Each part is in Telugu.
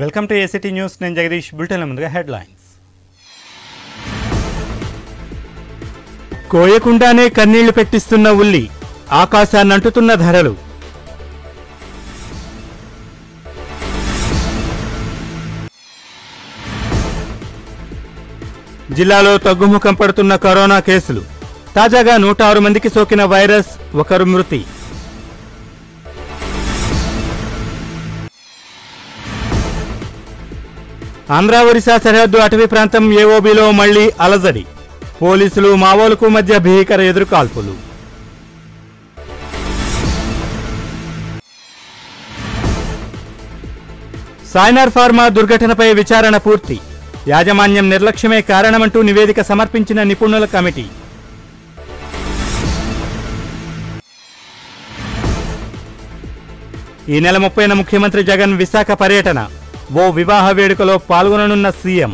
వెల్కమ్ టు ఏసిటీ న్యూస్ నేను జగదీష్ బులెటిన్ ముందుగా హెడ్లైన్స్ కోయకుండానే కన్నీళ్లు పెట్టిస్తున్న ఉల్లి ఆకాశాన్నంటుతున్న ధరలు జిల్లాలో తగ్గుముఖం పడుతున్న కరోనా కేసులు తాజాగా నూట ఆరు మందికి సోకిన వైరస్ ఒకరు మృతి ఆంధ్ర ఒరిస్సా సరిహద్దు అటవీ ప్రాంతం ఏఓబిలో మళ్లీ అలజడి పోలీసులు మావోలకు మధ్య భీకర ఎదురుకాల్పులు సాయినార్ ఫార్మా దుర్ఘటనపై విచారణ పూర్తి యాజమాన్యం నిర్లక్ష్యమే కారణమంటూ నివేదిక సమర్పించిన నిపుణుల కమిటీ ఈ నెల ముప్పైన ముఖ్యమంత్రి జగన్ విశాఖ పర్యటన ఓ వివాహ వేడుకలో పాల్గొననున్న సీఎం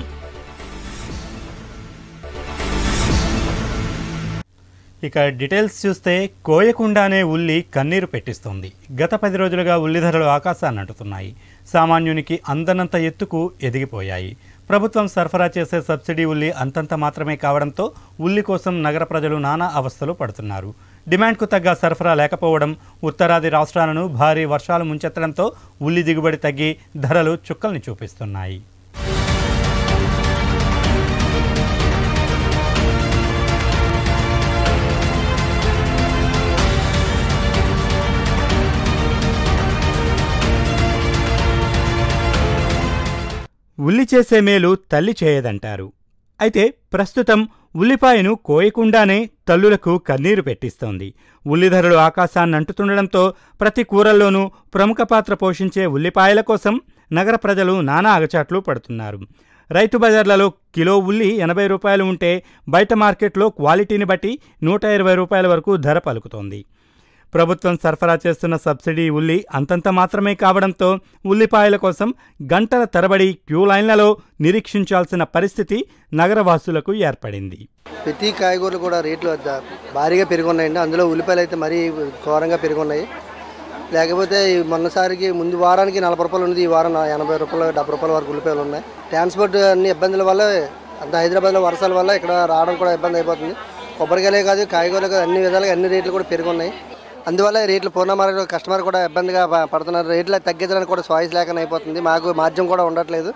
ఇక డీటెయిల్స్ చూస్తే కోయకుండానే ఉల్లి కన్నీరు పెట్టిస్తోంది గత పది రోజులుగా ఉల్లి ధరలు ఆకాశాన్ని అంటుతున్నాయి సామాన్యునికి అందనంత ఎత్తుకు ఎదిగిపోయాయి ప్రభుత్వం సరఫరా చేసే సబ్సిడీ ఉల్లి అంతంత మాత్రమే కావడంతో ఉల్లి కోసం నగర ప్రజలు నానా అవస్థలు పడుతున్నారు డిమాండ్కు తగ్గ సరఫరా లేకపోవడం ఉత్తరాది రాష్ట్రాలను భారీ వర్షాలు ముంచెత్తడంతో ఉల్లి దిగుబడి తగ్గి ధరలు చుక్కల్ని చూపిస్తున్నాయి ఉల్లి చేసే మేలు తల్లి చేయదంటారు అయితే ప్రస్తుతం ఉల్లిపాయను కోయకుండానే తల్లులకు కన్నీరు పెట్టిస్తోంది ఉల్లి ధరలు ఆకాశాన్ని అంటుతుండడంతో ప్రతి కూరల్లోనూ ప్రముఖ పాత్ర పోషించే ఉల్లిపాయల కోసం నగర ప్రజలు నానా అగచాట్లు పడుతున్నారు రైతు బజార్లలో కిలో ఉల్లి ఎనభై రూపాయలు ఉంటే బయట మార్కెట్లో క్వాలిటీని బట్టి నూట ఇరవై రూపాయల వరకు ధర పలుకుతోంది ప్రభుత్వం సరఫరా చేస్తున్న సబ్సిడీ ఉల్లి అంతంత మాత్రమే కావడంతో ఉల్లిపాయల కోసం గంటల తరబడి క్యూ లైన్లలో నిరీక్షించాల్సిన పరిస్థితి నగరవాసులకు ఏర్పడింది ప్రతి కాయగూరలు కూడా రేట్లు ద- భారీగా పెరుగున్నాయండి అందులో ఉల్లిపాయలు అయితే మరీ ఘోరంగా పెరుగున్నాయి లేకపోతే ఈ మొన్నసారికి ముందు వారానికి నలభై రూపాయలు ఉంది ఈ వారం నా- ఎనభై రూపాయలు డెబ్బై రూపాయల వరకు ఉల్లిపాయలు ఉన్నాయి ట్రాన్స్పోర్ట్ అన్ని ఇబ్బందుల వల్ల అంత హైదరాబాద్లో వర్షాల వల్ల ఇక్కడ రావడం కూడా ఇబ్బంది అయిపోతుంది కొబ్బరికాయలే కాదు కాయగూరలు కాదు అన్ని విధాలుగా అన్ని రేట్లు కూడా పెరుగున్నాయి అందువల్ల ఈ రేట్లు పూర్ణ మార్కెట్ కస్టమర్ కూడా ఇబ్బందిగా ప- పడుతున్నారు రేట్లు తగ్గించడానికి కూడా చాయిస్ లేకుండా అయిపోతుంది మాకు మార్జిన్ కూడా ఉండట్లేదు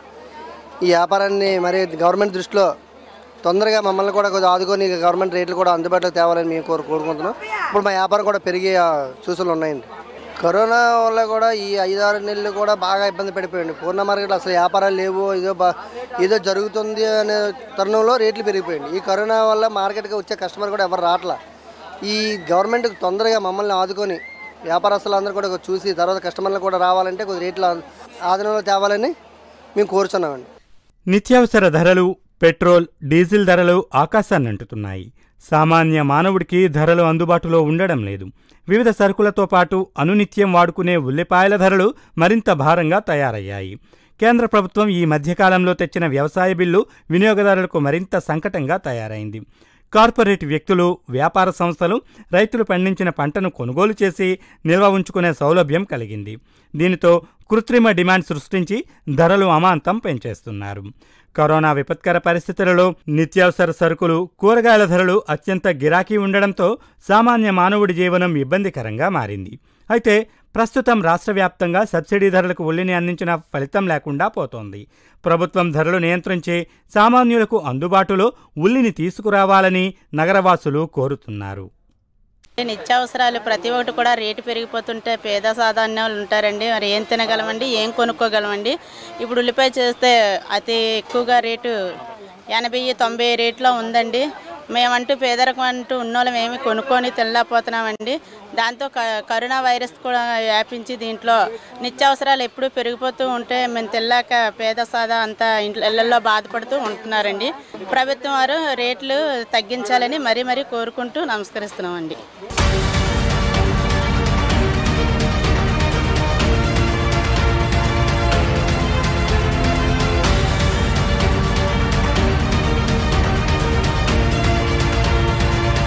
ఈ వ్యాపారాన్ని మరి గవర్నమెంట్ దృష్టిలో తొందరగా మమ్మల్ని కూడా కొద్దిగా ఆదుకొని గవర్నమెంట్ రేట్లు కూడా అందుబాటులో తేవాలని మేము కోరు కోరుకుంటున్నాం ఇప్పుడు మా వ్యాపారం కూడా పెరిగే ఆ, సూచనలు ఉన్నాయండి కరోనా వల్ల కూడా ఈ ఐదారు నెలలు కూడా బాగా ఇబ్బంది పడిపోయింది పూర్ణ మార్కెట్లో అసలు వ్యాపారాలు లేవు ఏదో బా ఏదో జరుగుతుంది అనే తరుణంలో రేట్లు పెరిగిపోయింది ఈ కరోనా వల్ల మార్కెట్కి వచ్చే కస్టమర్ కూడా ఎవరు రావట్లా ఈ గవర్నమెంట్ తొందరగా మమ్మల్ని ఆదుకొని వ్యాపారస్తులు అందరూ కూడా చూసి తర్వాత కస్టమర్లు కూడా రావాలంటే కొద్ది రేట్లు ఆధీనంలో తేవాలని మేము కోరుచున్నామండి నిత్యావసర ధరలు పెట్రోల్ డీజిల్ ధరలు ఆకాశాన్ని అంటుతున్నాయి సామాన్య మానవుడికి ధరలు అందుబాటులో ఉండడం లేదు వివిధ సరుకులతో పాటు అనునిత్యం వాడుకునే ఉల్లిపాయల ధరలు మరింత భారంగా తయారయ్యాయి కేంద్ర ప్రభుత్వం ఈ మధ్యకాలంలో తెచ్చిన వ్యవసాయ బిల్లు వినియోగదారులకు మరింత సంకటంగా తయారైంది కార్పొరేట్ వ్యక్తులు వ్యాపార సంస్థలు రైతులు పండించిన పంటను కొనుగోలు చేసి నిల్వ ఉంచుకునే సౌలభ్యం కలిగింది దీనితో కృత్రిమ డిమాండ్ సృష్టించి ధరలు అమాంతం పెంచేస్తున్నారు కరోనా విపత్కర పరిస్థితులలో నిత్యావసర సరుకులు కూరగాయల ధరలు అత్యంత గిరాకీ ఉండడంతో సామాన్య మానవుడి జీవనం ఇబ్బందికరంగా మారింది అయితే ప్రస్తుతం రాష్ట్ర వ్యాప్తంగా సబ్సిడీ ధరలకు ఉల్లిని అందించిన ఫలితం లేకుండా పోతోంది ప్రభుత్వం ధరలు నియంత్రించి సామాన్యులకు అందుబాటులో ఉల్లిని తీసుకురావాలని నగరవాసులు కోరుతున్నారు నిత్యావసరాలు ప్రతి ఒక్కటి కూడా రేటు పెరిగిపోతుంటే పేద సాధారణ వాళ్ళు ఉంటారండి మరి ఏం తినగలమండి ఏం కొనుక్కోగలమండి ఇప్పుడు ఉల్లిపాయ చేస్తే అతి ఎక్కువగా రేటు ఎనభై తొంభై రేట్లో ఉందండి మేమంటూ పేదరికం అంటూ ఉన్నోళ్ళం ఏమి కొనుక్కొని తినలేకపోతున్నామండి దాంతో క- కరోనా వైరస్ కూడా వ్యాపించి దీంట్లో నిత్యావసరాలు ఎప్పుడూ పెరిగిపోతూ ఉంటే మేము తెల్లాక పేద సాదా అంతా ఇంట్లో ఇళ్లలో బాధపడుతూ ఉంటున్నారండి ప్రభుత్వం వారు రేట్లు తగ్గించాలని మరీ మరీ కోరుకుంటూ నమస్కరిస్తున్నామండి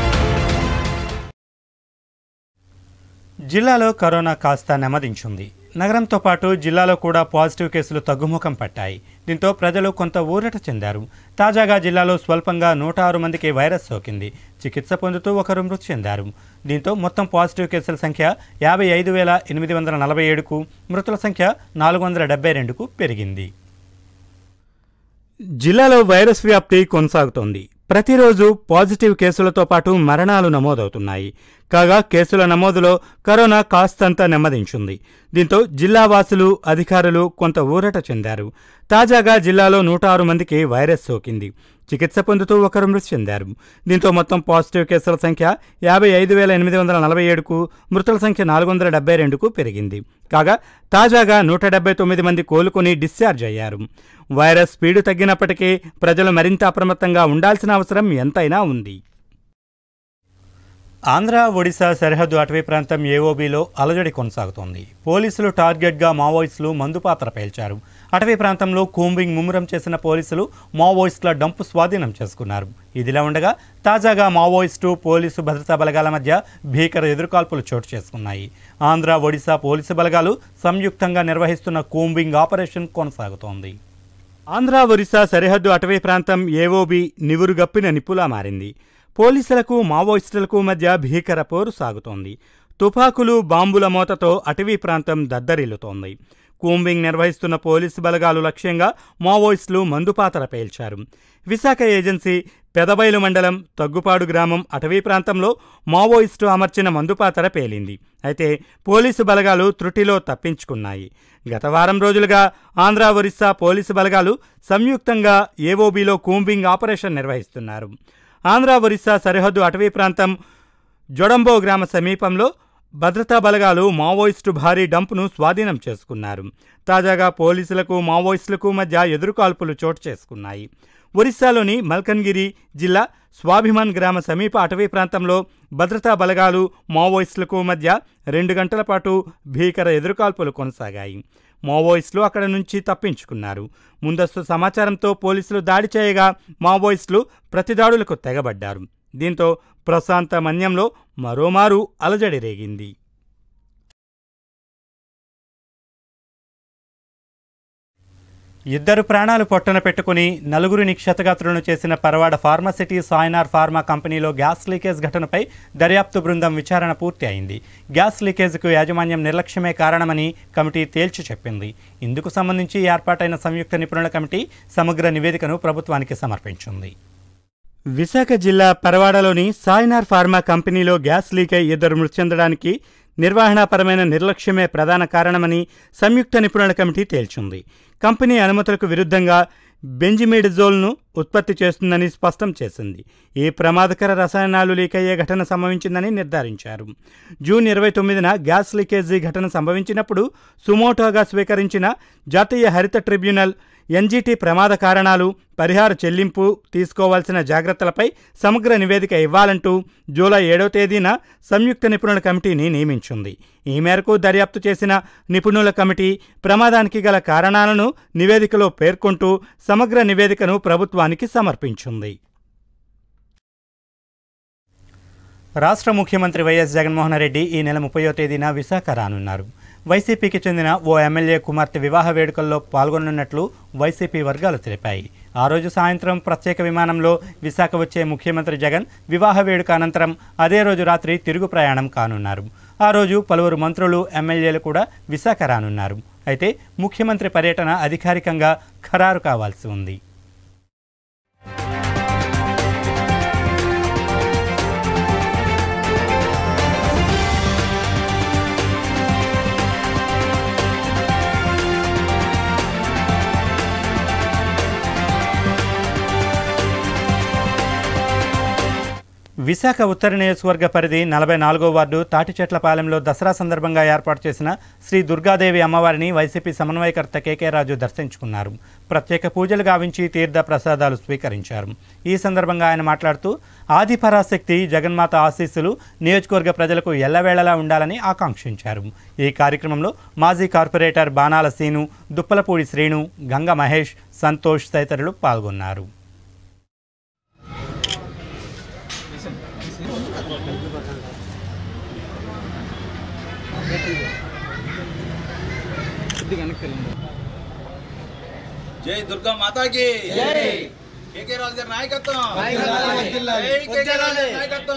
జిల్లాలో కరోనా కాస్త నెమ్మదించింది నగరంతో పాటు జిల్లాలో కూడా పాజిటివ్ కేసులు తగ్గుముఖం పట్టాయి దీంతో ప్రజలు కొంత ఊరట చెందారు తాజాగా జిల్లాలో స్వల్పంగా నూట ఆరు మందికి వైరస్ సోకింది చికిత్స పొందుతూ ఒకరు మృతి చెందారు దీంతో మొత్తం పాజిటివ్ కేసుల సంఖ్య యాభై ఐదు వేల ఎనిమిది వందల నలభై ఏడుకు మృతుల సంఖ్య నాలుగు వందల డెబ్బై రెండుకు పెరిగింది జిల్లాలో వైరస్ వ్యాప్తి కొనసాగుతోంది ప్రతిరోజు పాజిటివ్ కేసులతో పాటు మరణాలు నమోదవుతున్నాయి కాగా కేసుల నమోదులో కరోనా కాస్తంత నెమ్మదించింది దీంతో జిల్లా వాసులు అధికారులు కొంత ఊరట చెందారు తాజాగా జిల్లాలో నూట ఆరు మందికి వైరస్ సోకింది చికిత్స పొందుతూ ఒకరు మృతి చెందారు దీంతో మొత్తం పాజిటివ్ కేసుల సంఖ్య యాభై ఐదు వేల ఎనిమిది వందల నలభై ఏడుకు మృతుల సంఖ్య నాలుగు వందల డెబ్బై రెండుకు పెరిగింది కాగా తాజాగా నూట డెబ్బై తొమ్మిది మంది కోలుకొని డిశ్చార్జ్ అయ్యారు వైరస్ స్పీడు తగ్గినప్పటికీ ప్రజలు మరింత అప్రమత్తంగా ఉండాల్సిన అవసరం ఎంతైనా ఉంది ఆంధ్ర ఒడిశా సరిహద్దు అటవీ ప్రాంతం ఏఓబీలో అలజడి కొనసాగుతోంది పోలీసులు టార్గెట్గా మావోయిస్టులు మందుపాత్ర పేల్చారు అటవీ ప్రాంతంలో కూంబింగ్ ముమ్మరం చేసిన పోలీసులు మావోయిస్టుల డంపు స్వాధీనం చేసుకున్నారు ఇదిలా ఉండగా తాజాగా మావోయిస్టు పోలీసు భద్రతా బలగాల మధ్య భీకర ఎదురుకాల్పులు చోటు చేసుకున్నాయి ఆంధ్ర ఒడిశా పోలీసు బలగాలు సంయుక్తంగా నిర్వహిస్తున్న కూంబింగ్ ఆపరేషన్ కొనసాగుతోంది ఆంధ్ర ఒరిస్సా సరిహద్దు అటవీ ప్రాంతం ఏఓబి నివురుగప్పిన నిప్పులా మారింది పోలీసులకు మావోయిస్టులకు మధ్య భీకర పోరు సాగుతోంది తుపాకులు బాంబుల మోతతో అటవీ ప్రాంతం దద్దరిల్లుతోంది కూంబింగ్ నిర్వహిస్తున్న పోలీసు బలగాలు లక్ష్యంగా మావోయిస్టులు మందుపాతర పేల్చారు విశాఖ ఏజెన్సీ పెదబైలు మండలం తగ్గుపాడు గ్రామం అటవీ ప్రాంతంలో మావోయిస్టు అమర్చిన మందుపాతర పేలింది అయితే పోలీసు బలగాలు త్రుటిలో తప్పించుకున్నాయి గత వారం రోజులుగా ఆంధ్ర ఒరిస్సా పోలీసు బలగాలు సంయుక్తంగా ఏఓబీలో కూంబింగ్ ఆపరేషన్ నిర్వహిస్తున్నారు ఆంధ్ర ఒరిస్సా సరిహద్దు అటవీ ప్రాంతం జొడంబో గ్రామ సమీపంలో భద్రతా బలగాలు మావోయిస్టు భారీ డంపును స్వాధీనం చేసుకున్నారు తాజాగా పోలీసులకు మావోయిస్టులకు మధ్య ఎదురుకాల్పులు చోటు చేసుకున్నాయి ఒరిస్సాలోని మల్కన్గిరి జిల్లా స్వాభిమాన్ గ్రామ సమీప అటవీ ప్రాంతంలో భద్రతా బలగాలు మావోయిస్టులకు మధ్య రెండు గంటల పాటు భీకర ఎదురుకాల్పులు కొనసాగాయి మావోయిస్టులు అక్కడ నుంచి తప్పించుకున్నారు ముందస్తు సమాచారంతో పోలీసులు దాడి చేయగా మావోయిస్టులు ప్రతిదాడులకు తెగబడ్డారు దీంతో ప్రశాంత మన్యంలో మరోమారు అలజడి రేగింది ఇద్దరు ప్రాణాలు పొట్టన పెట్టుకుని నలుగురిని క్షతగాత్రులను చేసిన పరవాడ ఫార్మాసిటీ సాయినార్ ఫార్మా కంపెనీలో గ్యాస్ లీకేజ్ ఘటనపై దర్యాప్తు బృందం విచారణ పూర్తి అయింది గ్యాస్ లీకేజ్కు యాజమాన్యం నిర్లక్ష్యమే కారణమని కమిటీ తేల్చి చెప్పింది ఇందుకు సంబంధించి ఏర్పాటైన సంయుక్త నిపుణుల కమిటీ సమగ్ర నివేదికను ప్రభుత్వానికి సమర్పించింది విశాఖ జిల్లా పరవాడలోని సాయినార్ ఫార్మా కంపెనీలో గ్యాస్ లీక్ అయి ఇద్దరు మృతి చెందడానికి నిర్వహణాపరమైన నిర్లక్ష్యమే ప్రధాన కారణమని సంయుక్త నిపుణుల కమిటీ తేల్చింది కంపెనీ అనుమతులకు విరుద్ధంగా బెంజిమిడిజోల్ను ఉత్పత్తి చేస్తుందని స్పష్టం చేసింది ఈ ప్రమాదకర రసాయనాలు లీక్ అయ్యే ఘటన సంభవించిందని నిర్ధారించారు జూన్ ఇరవై తొమ్మిదిన గ్యాస్ లీకేజీ ఘటన సంభవించినప్పుడు సుమోటోగా స్వీకరించిన జాతీయ హరిత ట్రిబ్యునల్ ఎన్జీటీ ప్రమాద కారణాలు పరిహార చెల్లింపు తీసుకోవాల్సిన జాగ్రత్తలపై సమగ్ర నివేదిక ఇవ్వాలంటూ జూలై ఏడవ తేదీన సంయుక్త నిపుణుల కమిటీని నియమించింది ఈ మేరకు దర్యాప్తు చేసిన నిపుణుల కమిటీ ప్రమాదానికి గల కారణాలను నివేదికలో పేర్కొంటూ సమగ్ర నివేదికను ప్రభుత్వానికి సమర్పించింది రాష్ట్ర ముఖ్యమంత్రి వైఎస్ జగన్మోహన్ రెడ్డి ఈ నెల ముప్పయో తేదీన విశాఖ రానున్నారు వైసీపీకి చెందిన ఓ ఎమ్మెల్యే కుమార్తె వివాహ వేడుకల్లో పాల్గొనున్నట్లు వైసీపీ వర్గాలు తెలిపాయి ఆ రోజు సాయంత్రం ప్రత్యేక విమానంలో విశాఖ వచ్చే ముఖ్యమంత్రి జగన్ వివాహ వేడుక అనంతరం అదే రోజు రాత్రి తిరుగు ప్రయాణం కానున్నారు ఆ రోజు పలువురు మంత్రులు ఎమ్మెల్యేలు కూడా విశాఖ రానున్నారు అయితే ముఖ్యమంత్రి పర్యటన అధికారికంగా ఖరారు కావాల్సి ఉంది విశాఖ ఉత్తర నియోజకవర్గ పరిధి నలభై నాలుగో వార్డు తాటిచెట్లపాలెంలో దసరా సందర్భంగా ఏర్పాటు చేసిన శ్రీ దుర్గాదేవి అమ్మవారిని వైసీపీ సమన్వయకర్త కేకే రాజు దర్శించుకున్నారు ప్రత్యేక పూజలు గావించి తీర్థ ప్రసాదాలు స్వీకరించారు ఈ సందర్భంగా ఆయన మాట్లాడుతూ ఆదిపరాశక్తి జగన్మాత ఆశీస్సులు నియోజకవర్గ ప్రజలకు ఎల్లవేళలా ఉండాలని ఆకాంక్షించారు ఈ కార్యక్రమంలో మాజీ కార్పొరేటర్ బాణాల సీను దుప్పలపూడి శ్రీను గంగ మహేష్ సంతోష్ తదితరులు పాల్గొన్నారు జై దుర్గా మాతాకి కేకే రాజు గారి నాయకత్వం జై కేకే రాజు గారి నాయకత్వం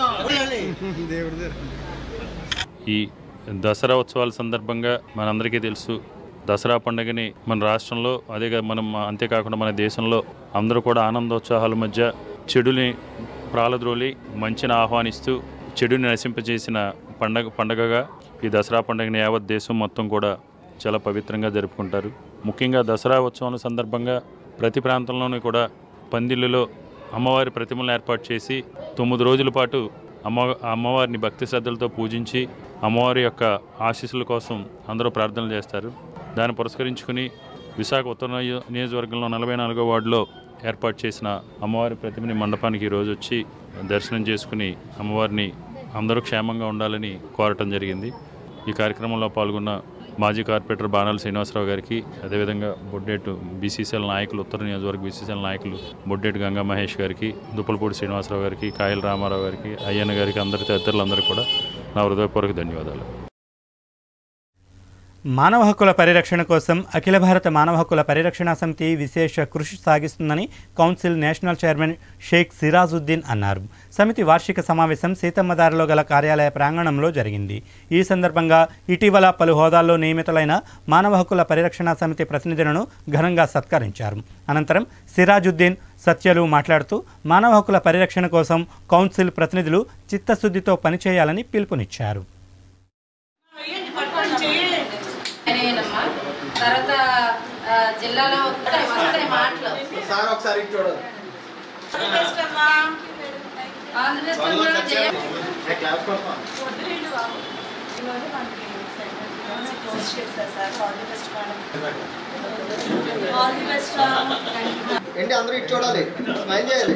ఈ దసరా ఉత్సవాల సందర్భంగా మనందరికీ తెలుసు దసరా పండుగని మన రాష్ట్రంలో అదే కా- మనం అంతేకాకుండా మన దేశంలో అందరూ కూడా ఆనందోత్సాహాల మధ్య చెడుని ప్రాలద్రోలి మంచిని ఆహ్వానిస్తూ చెడుని నశింపజేసిన పండగ పండగగా ఈ దసరా పండుగని యావత్ దేశం మొత్తం కూడా చాలా పవిత్రంగా జరుపుకుంటారు ముఖ్యంగా దసరా ఉత్సవాల సందర్భంగా ప్రతి ప్రాంతంలోనూ కూడా పందిళ్ళలో అమ్మవారి ప్రతిమలను ఏర్పాటు చేసి తొమ్మిది రోజుల పాటు అమ్మ అమ్మవారిని భక్తి శ్రద్ధలతో పూజించి అమ్మవారి యొక్క ఆశీస్సుల కోసం అందరూ ప్రార్థనలు చేస్తారు దాన్ని పురస్కరించుకుని విశాఖ ఉత్తర నియో- నియోజకవర్గంలో నలభై నాలుగో వార్డులో ఏర్పాటు చేసిన అమ్మవారి ప్రతిమని మండపానికి ఈరోజు వచ్చి దర్శనం చేసుకుని అమ్మవారిని అందరూ క్షేమంగా ఉండాలని కోరటం జరిగింది ఈ కార్యక్రమంలో పాల్గొన్న మాజీ కార్పొరేటర్ బాణాల శ్రీనివాసరావు గారికి అదేవిధంగా బొడ్డేటు బీసీసీఎల్ నాయకులు ఉత్తర నియోజకవర్గ బీసీసీఎల్ నాయకులు బొడ్డేటు గంగా మహేష్ గారికి దుప్పలపూడి శ్రీనివాసరావు గారికి కాయల రామారావు గారికి అయ్యన్న గారికి అందరి తదితరులందరికీ కూడా నా హృదయపూర్వక ధన్యవాదాలు మానవ హక్కుల పరిరక్షణ కోసం అఖిల భారత మానవ హక్కుల పరిరక్షణ సమితి విశేష కృషి సాగిస్తుందని council national chairman Sheikh Sirajuddin అన్నారు సమితి వార్షిక సమావేశం సీతమ్మదారిలో గల కార్యాలయ ప్రాంగణంలో జరిగింది ఈ సందర్భంగా ఇటీవల పలు హోదాల్లో నియమితులైన మానవ హక్కుల పరిరక్షణ సమితి ప్రతినిధులను ఘనంగా సత్కరించారు అనంతరం సిరాజుద్దీన్ సత్యలు మాట్లాడుతూ మానవ హక్కుల పరిరక్షణ కోసం కౌన్సిల్ ప్రతినిధులు చిత్తశుద్ధితో పనిచేయాలని పిలుపునిచ్చారు నేనమ్మా తర్వాత ఆ, జిల్లాలో వస్తాయి వస్తాయి మాటలు సార్ ఒకసారి ఇటు చూడండి ఆంధ్రప్రదేశ్ కూడా జయ ఏంటి అందరూ ఇటు చూడాలి స్మైల్ చేయాలి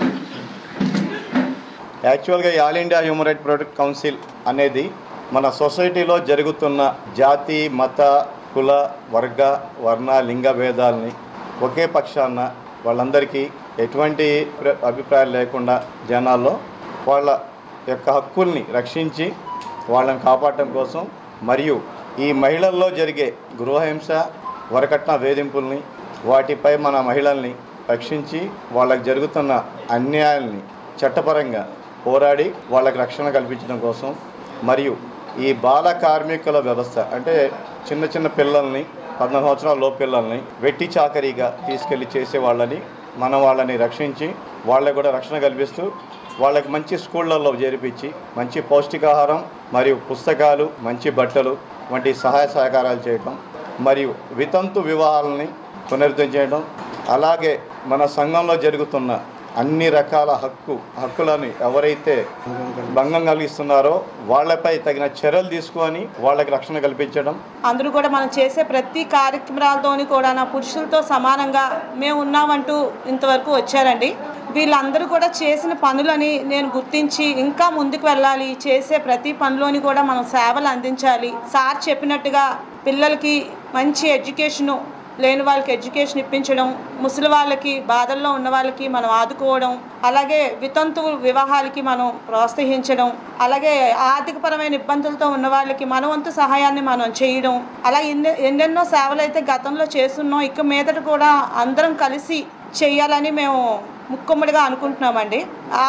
యాక్చువల్గా ఈ all India human right protect council అనేది మన సొసైటీలో జరుగుతున్న జాతి మత కుల వర్గ వర్ణ లింగ భేదాలని ఒకే పక్షాన వాళ్ళందరికీ ఎటువంటి ప్ర- అభిప్రాయాలు లేకుండా జనాల్లో వాళ్ళ యొక్క హక్కుల్ని రక్షించి వాళ్ళని కాపాడటం కోసం మరియు ఈ మహిళల్లో జరిగే గృహహింస వరకట్న వేధింపుల్ని వాటిపై మన మహిళల్ని రక్షించి వాళ్ళకి జరుగుతున్న అన్యాయాల్ని చట్టపరంగా పోరాడి వాళ్ళకి రక్షణ కల్పించడం కోసం మరియు ఈ బాల కార్మికుల వ్యవస్థ అంటే చిన్న చిన్న పిల్లల్ని పద్నాలుగు సంవత్సరాల లోపు పిల్లల్ని వెట్టి చాకరీగా తీసుకెళ్లి చేసే వాళ్ళని మనం వాళ్ళని రక్షించి వాళ్ళకి కూడా రక్షణ కల్పిస్తూ వాళ్ళకి మంచి స్కూళ్ళల్లో చేర్పించి మంచి పౌష్టికాహారం మరియు పుస్తకాలు మంచి బట్టలు వంటి సహాయ సహకారాలు చేయటం మరియు వితంతు వివాహాలని పునరుద్ధరణ చేయడం అలాగే మన సంఘంలో జరుగుతున్న అన్ని రకాల హక్కు హక్కులను ఎవరైతే భంగం కలిగిస్తున్నారో వాళ్ళపై తగిన చర్యలు తీసుకొని వాళ్ళకి రక్షణ కల్పించడం అందరూ కూడా మనం చేసే ప్రతి కార్యక్రమాలతోని కూడా నా పురుషులతో సమానంగా మేము ఉన్నామంటూ ఇంతవరకు వచ్చారండి వీళ్ళందరూ కూడా చేసిన పనులని నేను గుర్తించి ఇంకా ముందుకు వెళ్ళాలి చేసే ప్రతి పనిలోని కూడా మనం సేవలు అందించాలి సార్ చెప్పినట్టుగా పిల్లలకి మంచి ఎడ్యుకేషను లేని వాళ్ళకి ఎడ్యుకేషన్ ఇప్పించడం ముసలి వాళ్ళకి బాధల్లో ఉన్న వాళ్ళకి మనం ఆదుకోవడం అలాగే వితంతు వివాహాలకి మనం ప్రోత్సహించడం అలాగే ఆర్థికపరమైన ఇబ్బందులతో ఉన్న వాళ్ళకి మన వంతు సహాయాన్ని మనం చేయడం అలా ఎన్నె ఎన్నెన్నో సేవలు అయితే గతంలో చేస్తున్నాం ఇక మీదట కూడా అందరం కలిసి చేయాలని మేము ముక్కమ్మడిగా అనుకుంటున్నామండి ఆ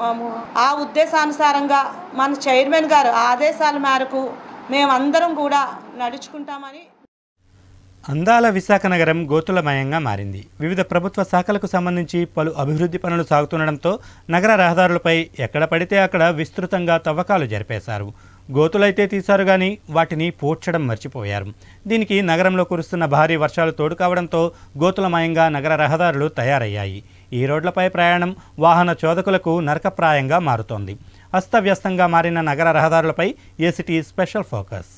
ఆ ఉద్దేశానుసారంగా మన చైర్మన్ గారు ఆదేశాల మేరకు మేమందరం కూడా నడుచుకుంటామని అందాల విశాఖ నగరం గోతులమయంగా మారింది వివిధ ప్రభుత్వ శాఖలకు సంబంధించి పలు అభివృద్ధి పనులు సాగుతుండడంతో నగర రహదారులపై ఎక్కడ పడితే అక్కడ విస్తృతంగా తవ్వకాలు జరిపేశారు గోతులైతే తీశారు కానీ వాటిని పూడ్చడం మర్చిపోయారు దీనికి నగరంలో కురుస్తున్న భారీ వర్షాలు తోడు కావడంతో గోతులమయంగా నగర రహదారులు తయారయ్యాయి ఈ రోడ్లపై ప్రయాణం వాహన చోదకులకు నరకప్రాయంగా మారుతోంది అస్తవ్యస్తంగా మారిన నగర రహదారులపై ACT special focus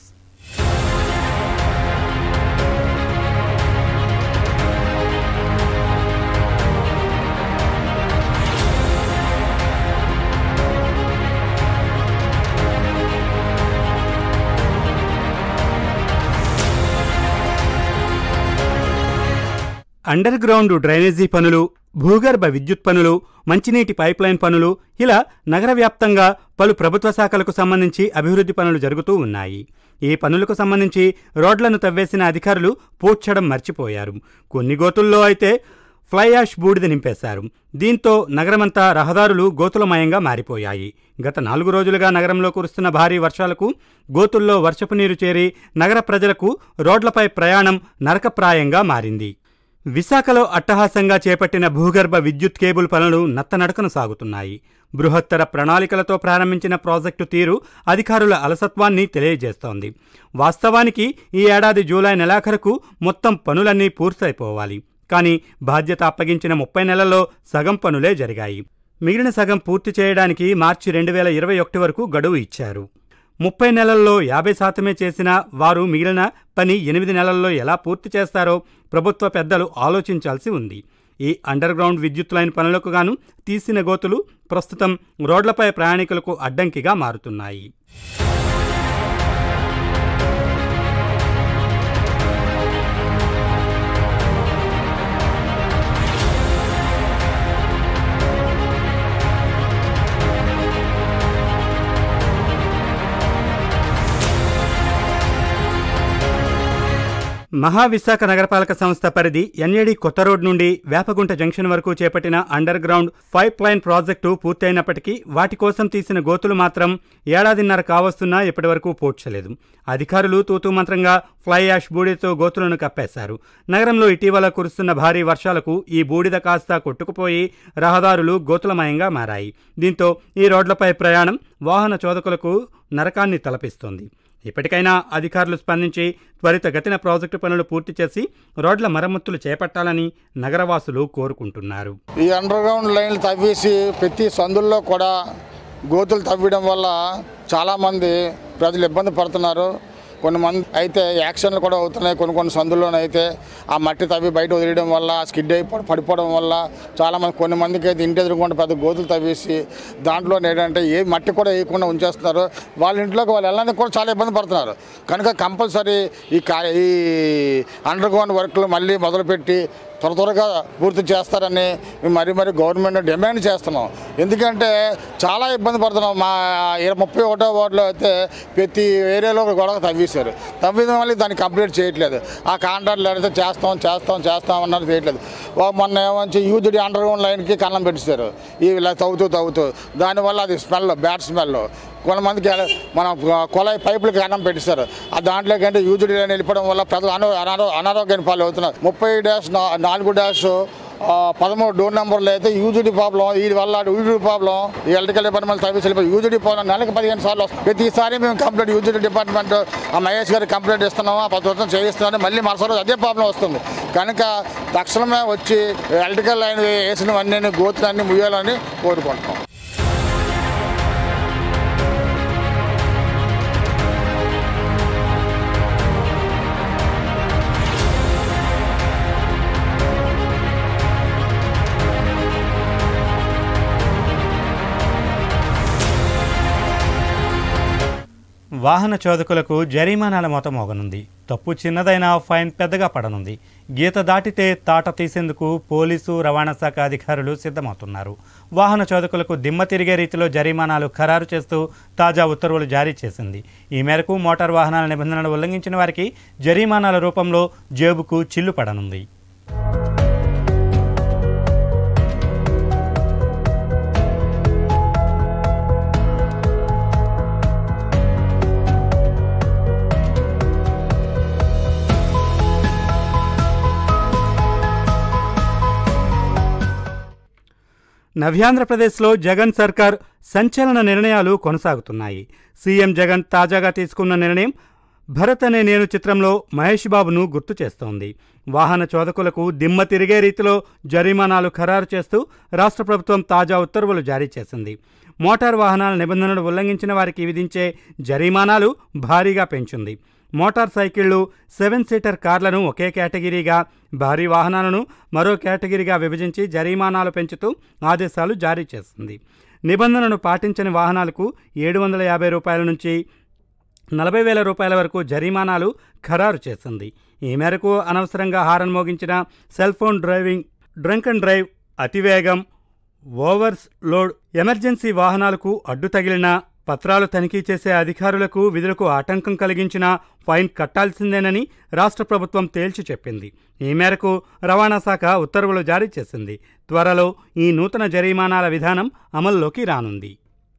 under ground drainage పనులు భూగర్భ విద్యుత్ పనులు మంచినీటి పైప్లైన్ పనులు ఇలా నగర వ్యాప్తంగా పలు ప్రభుత్వ శాఖలకు సంబంధించి అభివృద్ధి పనులు జరుగుతూ ఉన్నాయి ఈ పనులకు సంబంధించి రోడ్లను తవ్వేసిన అధికారులు పూడ్చడం మర్చిపోయారు కొన్ని గోతుల్లో అయితే ఫ్లై యాష్ బూడిద నింపేశారు దీంతో నగరమంతా రహదారులు గోతులమయంగా మారిపోయాయి గత నాలుగు రోజులుగా నగరంలో కురుస్తున్న భారీ వర్షాలకు గోతుల్లో వర్షపు నీరు చేరి నగర ప్రజలకు రోడ్లపై ప్రయాణం నరకప్రాయంగా మారింది విశాఖలో అట్టహాసంగా చేపట్టిన భూగర్భ విద్యుత్ కేబుల్ పనులు నత్తనడకను సాగుతున్నాయి బృహత్తర ప్రణాళికలతో ప్రారంభించిన ప్రాజెక్టు తీరు అధికారుల అలసత్వాన్ని తెలియజేస్తోంది వాస్తవానికి ఈ ఏడాది జూలై నెలాఖరుకు మొత్తం పనులన్నీ పూర్తయిపోవాలి కానీ బాధ్యత అప్పగించిన ముప్పై నెలల్లో సగం పనులే జరిగాయి మిగిలిన సగం పూర్తి చేయడానికి మార్చి రెండు వేల ఇరవై ఒకటి వరకు గడువు ఇచ్చారు ముప్పై నెలల్లో యాభై శాతమే చేసిన వారు మిగిలిన పని ఎనిమిది నెలల్లో ఎలా పూర్తి చేస్తారో ప్రభుత్వ పెద్దలు ఆలోచించాల్సి ఉంది ఈ అండర్ గ్రౌండ్ విద్యుత్ లైన్ పనులకు గాను తీసిన గోతులు ప్రస్తుతం రోడ్లపై ప్రయాణికులకు అడ్డంకిగా మారుతున్నాయి మహావిశాఖ నగరపాలక సంస్థ పరిధి ఎన్ఏడి కొత్త రోడ్ నుండి వేపగుంట జంక్షన్ వరకు చేపట్టిన under ground pipe line project పూర్తయినప్పటికీ వాటి కోసం తీసిన గోతులు మాత్రం ఏడాదిన్నర కావస్తున్నా ఇప్పటివరకు పూడ్చలేదు అధికారులు తూతూ మంత్రంగా ఫ్లై యాష్ బూడిదతో గోతులను కప్పేశారు నగరంలో ఇటీవల కురుస్తున్న భారీ వర్షాలకు ఈ బూడిద కాస్త కొట్టుకుపోయి రహదారులు గోతులమయంగా మారాయి దీంతో ఈ రోడ్లపై ప్రయాణం వాహన చోదకులకు నరకాన్ని తలపిస్తోంది ఇప్పటికైనా అధికారులు స్పందించి త్వరితగతిన ప్రాజెక్టు పనులు పూర్తి చేసి రోడ్ల మరమ్మతులు చేపట్టాలని నగరవాసులు కోరుకుంటున్నారు ఈ అండర్ గ్రౌండ్ లైన్లు తవ్వేసి ప్రతి సందుల్లో కూడా గోతులు తవ్వడం వల్ల చాలామంది ప్రజలు ఇబ్బంది పడుతున్నారు కొన్ని మంది అయితే యాక్సిడెంట్లు కూడా అవుతున్నాయి కొన్ని కొన్ని సందుల్లోనైతే ఆ మట్టి తవ్వి బయట వదిలేయడం వల్ల స్కిడ్ అయి పడి- పడిపోవడం వల్ల చాలామంది కొన్ని మందికి అయితే ఇంటి ఎదురుకుండా పెద్ద గోతులు తవ్వేసి దాంట్లో ఏంటంటే ఏ మట్టి కూడా వేయకుండా ఉంచేస్తున్నారు వాళ్ళ ఇంట్లోకి వాళ్ళు వెళ్ళడానికి కూడా చాలా ఇబ్బంది పడుతున్నారు కనుక కంపల్సరీ ఈ కా ఈ అండర్ గ్రౌండ్ వర్క్లు మళ్ళీ మొదలుపెట్టి త్వర త్వరగా పూర్తి చేస్తారని మేము మరీ మరీ గవర్నమెంట్ డిమాండ్ చేస్తున్నాం ఎందుకంటే చాలా ఇబ్బంది పడుతున్నాం మా ఇర- ముప్పై ఒకటో వార్డులో అయితే ప్రతి ఏరియాలో ఒక గొడవ తవ్వేశారు తవ్విన మళ్ళీ దాన్ని కంప్లీట్ చేయట్లేదు ఆ కాంట్రాక్ట్లు అయితే చేస్తాం చేస్తాం చేస్తాం అన్నది చేయట్లేదు ఓ మొన్న ఏమంచి యూజ్డ్ అండర్ గ్రౌండ్ లైన్కి కన్నం పెట్టిస్తారు ఈ ఇలా తవ్వుతూ తవ్వుతూ దానివల్ల అది స్మెల్ బ్యాడ్ స్మెల్ కొంతమందికి ఎలా- మన కొలాయి పైపులకి అన్నం పెట్టిస్తారు ఆ దాంట్లోకి అంటే యూజ్డ్ లైన్ వెళ్ళిపోవడం వల్ల ప్రజలు అనో అనారో అనారోగ్యాన్ని పాలు అవుతున్నారు ముప్పై డాష్ నా- నాలుగు డాష్ ఆ, పదమూడు డోర్ నెంబర్లు అయితే యూజుడి ప్రాబ్లం వీటి వల్ల యూజుడి ప్రాబ్లం ఈ ఎలక్ట్రికల్ డిపార్ట్మెంట్ సర్వీస్ వెళ్ళిపోయి యూజుడి ప్రాబ్లం నెలకు పదిహేను సార్లు వస్తుంది ప్రతిసారి మేము కంప్లైంట్ యూజుడి డిపార్ట్మెంట్ ఆ మహేష్ గారికి కంప్లైంట్ ఇస్తున్నాము ఆ ప్రభుత్వం చేయిస్తున్నాము మళ్ళీ మరుసటి రోజు అదే ప్రాబ్లం వస్తుంది కనుక తక్షణమే వచ్చి ఎలక్ట్రికల్ లైన్ వేసినవన్నీ గోతులన్నీ ముయ్యాలని కోరుకుంటున్నాం వాహన చోదకులకు జరిమానాల మొత్తం మోగనుంది తప్పు చిన్నదైనా ఫైన్ పెద్దగా పడనుంది గీత దాటితే తాట తీసేందుకు పోలీసు రవాణా శాఖ అధికారులు సిద్ధమవుతున్నారు వాహన చోదకులకు దిమ్మ తిరిగే రీతిలో జరిమానాలు ఖరారు చేస్తూ తాజా ఉత్తర్వులు జారీ చేసింది ఈ మేరకు మోటార్ వాహనాల నిబంధనలు ఉల్లంఘించిన వారికి జరిమానాల రూపంలో జేబుకు చిల్లు పడనుంది నవ్యాంధ్రప్రదేశ్లో జగన్ సర్కార్ సంచలన నిర్ణయాలు కొనసాగుతున్నాయి సీఎం జగన్ తాజాగా తీసుకున్న నిర్ణయం భరత్ అనే నేను చిత్రంలో మహేష్ బాబును గుర్తు చేస్తోంది వాహన చోదకులకు దిమ్మ తిరిగే రీతిలో జరిమానాలు ఖరారు చేస్తూ రాష్ట్ర ప్రభుత్వం తాజా ఉత్తర్వులు జారీ చేసింది మోటార్ వాహనాల నిబంధనలు ఉల్లంఘించిన వారికి విధించే జరిమానాలు భారీగా పెంచింది మోటార్ సైకిళ్లు సెవెన్ సీటర్ కార్లను ఒకే కేటగిరీగా భారీ వాహనాలను మరో కేటగిరీగా విభజించి జరిమానాలు పెంచుతూ ఆదేశాలు జారీ చేసింది నిబంధనను పాటించని వాహనాలకు ఏడు వందల యాభై రూపాయల నుంచి నలభై వేల రూపాయల వరకు జరిమానాలు ఖరారు చేసింది ఈ మేరకు అనవసరంగా హారన్ మోగించిన cell phone driving drunk and drive అతివేగం ఓవర్స్ లోడ్ ఎమర్జెన్సీ వాహనాలకు అడ్డు తగిలిన పత్రాలు తనిఖీ చేసే అధికారులకు విధులకు ఆటంకం కలిగించిన ఫైన్ కట్టాల్సిందేనని రాష్ట్ర ప్రభుత్వం తేల్చి చెప్పింది ఈ మేరకు రవాణా శాఖ ఉత్తర్వులు జారీ చేసింది త్వరలో ఈ నూతన జరిమానాల విధానం అమల్లోకి రానుంది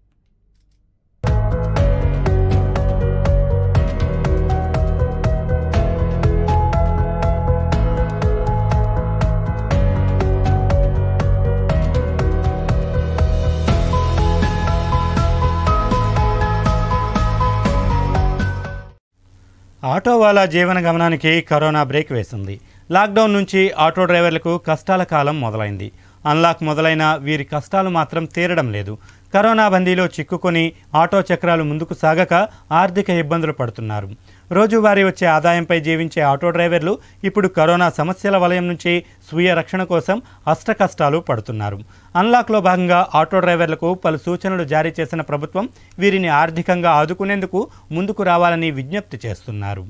ఆటో వాళ్ళ జీవన గమనానికి కరోనా బ్రేక్ వేసింది లాక్డౌన్ నుంచి ఆటో డ్రైవర్లకు కష్టాల కాలం మొదలైంది అన్లాక్ మొదలైన వీరి కష్టాలు మాత్రం తీరడం లేదు కరోనా బందీలో చిక్కుకొని ఆటో చక్రాలు ముందుకు సాగక ఆర్థిక ఇబ్బందులు పడుతున్నారు రోజువారీ వచ్చే ఆదాయంపై జీవించే ఆటో డ్రైవర్లు ఇప్పుడు కరోనా సమస్యల వలయం నుంచి స్వీయ రక్షణ కోసం అష్ట కష్టాలు పడుతున్నారు అన్లాక్లో భాగంగా ఆటో డ్రైవర్లకు పలు సూచనలు జారీ చేసిన ప్రభుత్వం వీరిని ఆర్థికంగా ఆదుకునేందుకు ముందుకు రావాలని విజ్ఞప్తి చేస్తున్నారు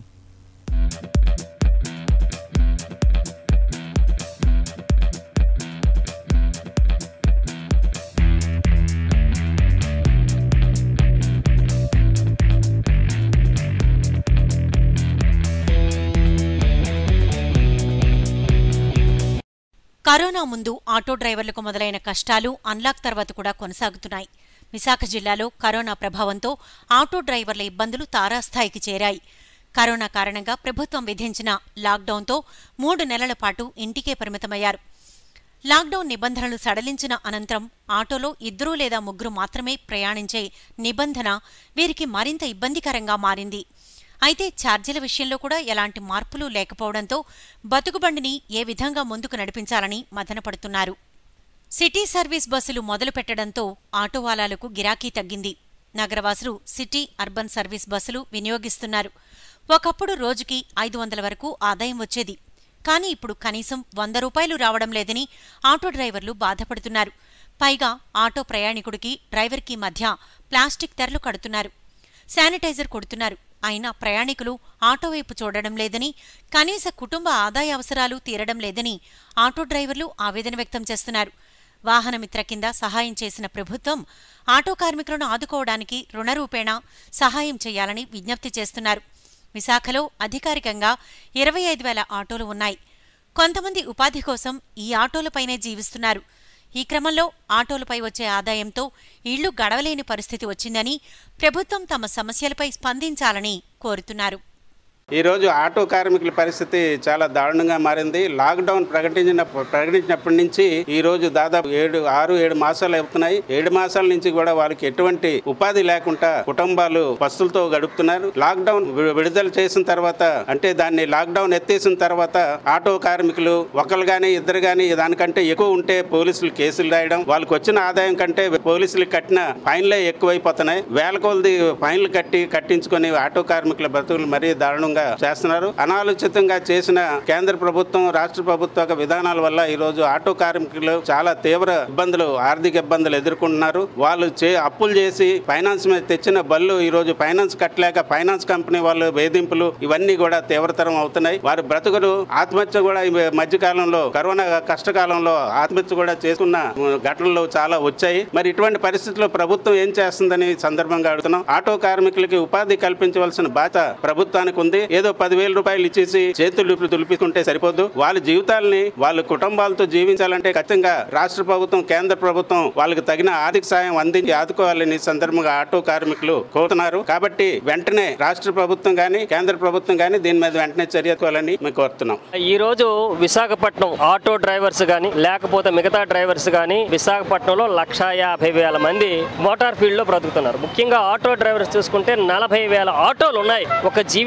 కరోనా ముందు ఆటో డ్రైవర్లకు మొదలైన కష్టాలు అన్లాక్ తర్వాత కూడా కొనసాగుతున్నాయి విశాఖ జిల్లాలో కరోనా ప్రభావంతో ఆటో డ్రైవర్ల ఇబ్బందులు తారాస్థాయికి చేరాయి కరోనా కారణంగా ప్రభుత్వం విధించిన లాక్డౌన్తో మూడు నెలల పాటు ఇంటికే పరిమితమయ్యారు లాక్డౌన్ నిబంధనలు సడలించిన అనంతరం ఆటోలో ఇద్దరు లేదా ముగ్గురు మాత్రమే ప్రయాణించే నిబంధన వీరికి మరింత ఇబ్బందికరంగా మారింది అయితే ఛార్జీల విషయంలో కూడా ఎలాంటి మార్పులు లేకపోవడంతో బతుకుబండిని ఏ విధంగా ముందుకు నడిపించాలని మదనపడుతున్నారు సిటీ సర్వీస్ బస్సులు మొదలు పెట్టడంతో ఆటోవాలాలకు గిరాకీ తగ్గింది నగరవాసులు సిటీ అర్బన్ సర్వీస్ బస్సులు వినియోగిస్తున్నారు ఒకప్పుడు రోజుకి ఐదు వందల వరకు ఆదాయం వచ్చేది కానీ ఇప్పుడు కనీసం వంద రూపాయలు రావడం లేదని ఆటో డ్రైవర్లు బాధపడుతున్నారు పైగా ఆటో ప్రయాణికుడికి డ్రైవర్కి మధ్య ప్లాస్టిక్ తెరలు కడుతున్నారు శానిటైజర్ కొడుతున్నారు అయినా ప్రయాణికులు ఆటో వైపు చూడడం లేదని కనీస కుటుంబ ఆదాయ అవసరాలు తీరడం లేదని ఆటో డ్రైవర్లు ఆవేదన వ్యక్తం చేస్తున్నారు వాహనమిత్ర కింద సహాయం చేసిన ప్రభుత్వం ఆటో కార్మికులను ఆదుకోవడానికి రుణరూపేణా సహాయం చేయాలని విజ్ఞప్తి చేస్తున్నారు విశాఖలో అధికారికంగా ఇరవై ఐదు వేల ఆటోలు ఉన్నాయి కొంతమంది ఉపాధి కోసం ఈ ఆటోలపైనే జీవిస్తున్నారు ఈ క్రమంలో ఆటోలపై వచ్చే ఆదాయంతో ఇళ్లు గడవలేని పరిస్థితి వచ్చిందని ప్రభుత్వం తమ సమస్యలపై స్పందించాలని కోరుతున్నారు ఈ రోజు ఆటో కార్మికుల పరిస్థితి చాలా దారుణంగా మారింది లాక్డౌన్ ప్రకటించిన ప్రకటించినప్పటి నుంచి ఈ రోజు దాదాపు ఏడు ఆరు ఏడు మాసాలు అవుతున్నాయి ఏడు మాసాల నుంచి కూడా వాళ్ళకి ఎటువంటి ఉపాధి లేకుండా కుటుంబాలు పస్తులతో గడుపుతున్నారు లాక్డౌన్ వి- విడుదల చేసిన తర్వాత అంటే దాన్ని లాక్డౌన్ ఎత్తేసిన తర్వాత ఆటో కార్మికులు ఒకరు గానీ ఇద్దరు గానీ దానికంటే ఎక్కువ ఉంటే పోలీసులు కేసులు రాయడం వాళ్ళకి వచ్చిన ఆదాయం కంటే పోలీసులు కట్టిన ఫైన్లే ఎక్కువైపోతున్నాయి వేల కొలది ఫైన్లు కట్టి కట్టించుకొని ఆటో కార్మికుల బతుకులు మరీ దారుణంగా చేస్తున్నారు అనాలోచితంగా చేసిన కేంద్ర ప్రభుత్వం రాష్ట్ర ప్రభుత్వ విధానాల వల్ల ఈ రోజు ఆటో కార్మికులు చాలా తీవ్ర ఇబ్బందులు ఆర్థిక ఇబ్బందులు ఎదుర్కొంటున్నారు వాళ్ళు చే అప్పులు చేసి ఫైనాన్స్ మీద తెచ్చిన బళ్ళు ఈ రోజు ఫైనాన్స్ కట్టలేక ఫైనాన్స్ కంపెనీ వాళ్ళు వేధింపులు ఇవన్నీ కూడా తీవ్రతరం అవుతున్నాయి వారి బ్రతుకులు ఆత్మహత్య కూడా ఈ మధ్య కాలంలో కరోనా కష్టకాలంలో ఆత్మహత్య కూడా చేసుకున్న ఘటనలు చాలా వచ్చాయి మరి ఇటువంటి పరిస్థితుల్లో ప్రభుత్వం ఏం చేస్తుందని ఈ సందర్భంగా అడుగుతున్నాం ఆటో కార్మికులకి ఉపాధి కల్పించవలసిన బాధ్యత ప్రభుత్వానికి ఉంది ఏదో పదివేల రూపాయలు ఇచ్చేసి చేతులు తులిపించుకుంటే సరిపోదు వాళ్ళ జీవితాలని వాళ్ళ కుటుంబాలతో జీవించాలంటే ఖచ్చితంగా రాష్ట్ర ప్రభుత్వం కేంద్ర ప్రభుత్వం వాళ్ళకి తగిన ఆర్థిక సాయం అందించి ఆదుకోవాలని ఈ సందర్భంగా ఆటో కార్మికులు కోరుతున్నారు కాబట్టి వెంటనే రాష్ట్ర ప్రభుత్వం కానీ కేంద్ర ప్రభుత్వం కానీ దీని మీద వెంటనే చర్య తీసుకోవాలని మేము కోరుతున్నాం ఈ రోజు విశాఖపట్నం ఆటో డ్రైవర్స్ గాని లేకపోతే మిగతా డ్రైవర్స్ గాని విశాఖపట్నంలో లక్ష యాభై వేల మంది మోటార్ ఫీల్డ్ లో బ్రతుకుతున్నారు ముఖ్యంగా ఆటో డ్రైవర్స్ చూసుకుంటే నలభై వేల ఆటోలు ఉన్నాయి ఒక జీవీఎంసీ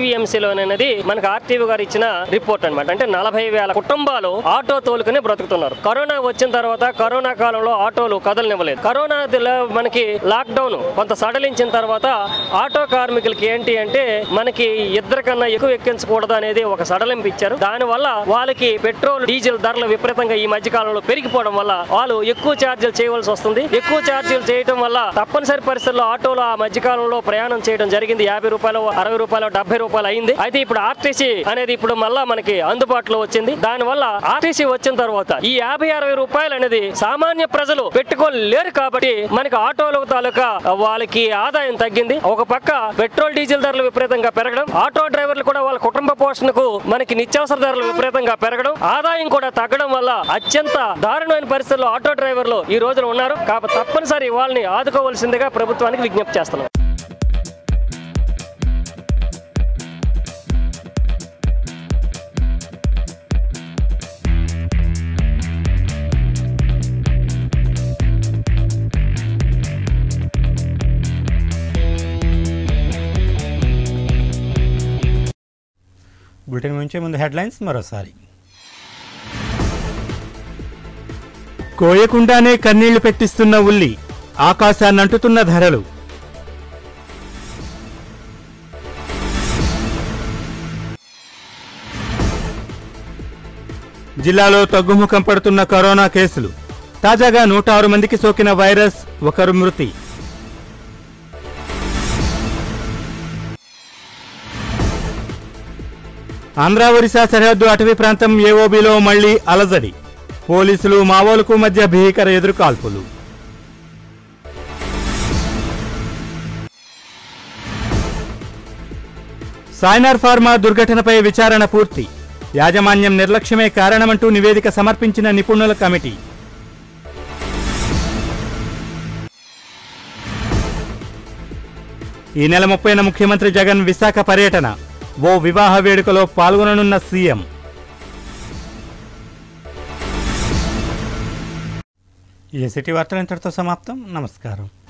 అనేది మనకు ఆర్టీవీ గారు ఇచ్చిన రిపోర్ట్ అన్నమాట అంటే నలభై వేల కుటుంబాలు ఆటో తోలుకుని బ్రతుకుతున్నారు కరోనా వచ్చిన తర్వాత కరోనా కాలంలో ఆటోలు కదలనివ్వలేదు కరోనా దిల- మనకి లాక్డౌన్ కొంత సడలించిన తర్వాత ఆటో కార్మికులకి ఏంటి అంటే మనకి ఇద్దరు కన్నా ఎక్కువ ఎక్కించకూడదు అనేది ఒక సడలింపు ఇచ్చారు దానివల్ల వాళ్ళకి పెట్రోల్ డీజిల్ ధరలు విపరీతంగా ఈ మధ్య కాలంలో పెరిగిపోవడం వల్ల వాళ్ళు ఎక్కువ ఛార్జీలు చేయవలసి వస్తుంది ఎక్కువ ఛార్జీలు చేయడం వల్ల తప్పనిసరి పరిస్థితుల్లో ఆటోలో ఆ మధ్య కాలంలో ప్రయాణం చేయడం జరిగింది యాభై రూపాయలు అరవై రూపాయలు డెబ్బై రూపాయలు అయింది అయితే ఇప్పుడు ఆర్టీసీ అనేది ఇప్పుడు మళ్ళా మనకి అందుబాటులో వచ్చింది దానివల్ల ఆర్టీసీ వచ్చిన తర్వాత ఈ యాభై అరవై రూపాయలు అనేది సామాన్య ప్రజలు పెట్టుకోలేరు కాబట్టి మనకి ఆటోల తాలూకా వాళ్ళకి ఆదాయం తగ్గింది ఒక పక్క పెట్రోల్ డీజిల్ ధరలు విపరీతంగా పెరగడం ఆటో డ్రైవర్లు కూడా వాళ్ళ కుటుంబ పోషణకు మనకి నిత్యావసర ధరలు విపరీతంగా పెరగడం ఆదాయం కూడా తగ్గడం వల్ల అత్యంత దారుణమైన పరిస్థితుల్లో ఆటో డ్రైవర్లు ఈ రోజున ఉన్నారు కాబట్టి తప్పనిసరి వాళ్ళని ఆదుకోవాల్సిందిగా ప్రభుత్వానికి విజ్ఞప్తి చేస్తున్నాం బులెటిన్ ముంచే ముందు హెడ్లైన్స్ మరోసారి కోయకుండానే కన్నీళ్లు పెట్టిస్తున్న ఉల్లి ఆకాశాన్నంటుతున్న ధరలు జిల్లాలో తగ్గుముఖం పడుతున్న కరోనా కేసులు తాజాగా నూట ఆరు మందికి సోకిన వైరస్ ఒకరు మృతి ఆంధ్ర ఒరిస్సా సరిహద్దు అటవీ ప్రాంతం ఏఓబిలో మళ్లీ అలజడి పోలీసులు మావోలకు మధ్య భీకర ఎదురుకాల్పులు సాయినార్ ఫార్మా దుర్ఘటనపై విచారణ పూర్తి యాజమాన్యం నిర్లక్ష్యమే కారణమంటూ నివేదిక సమర్పించిన నిపుణుల కమిటీ ఈ నెల ముప్పైన ముఖ్యమంత్రి జగన్ విశాఖ పర్యటన ఓ వివాహ వేడుకలో పాల్గొననున్న సీఎం ఈ సిటీ వార్తలు ఇంతటితో సమాప్తం నమస్కారం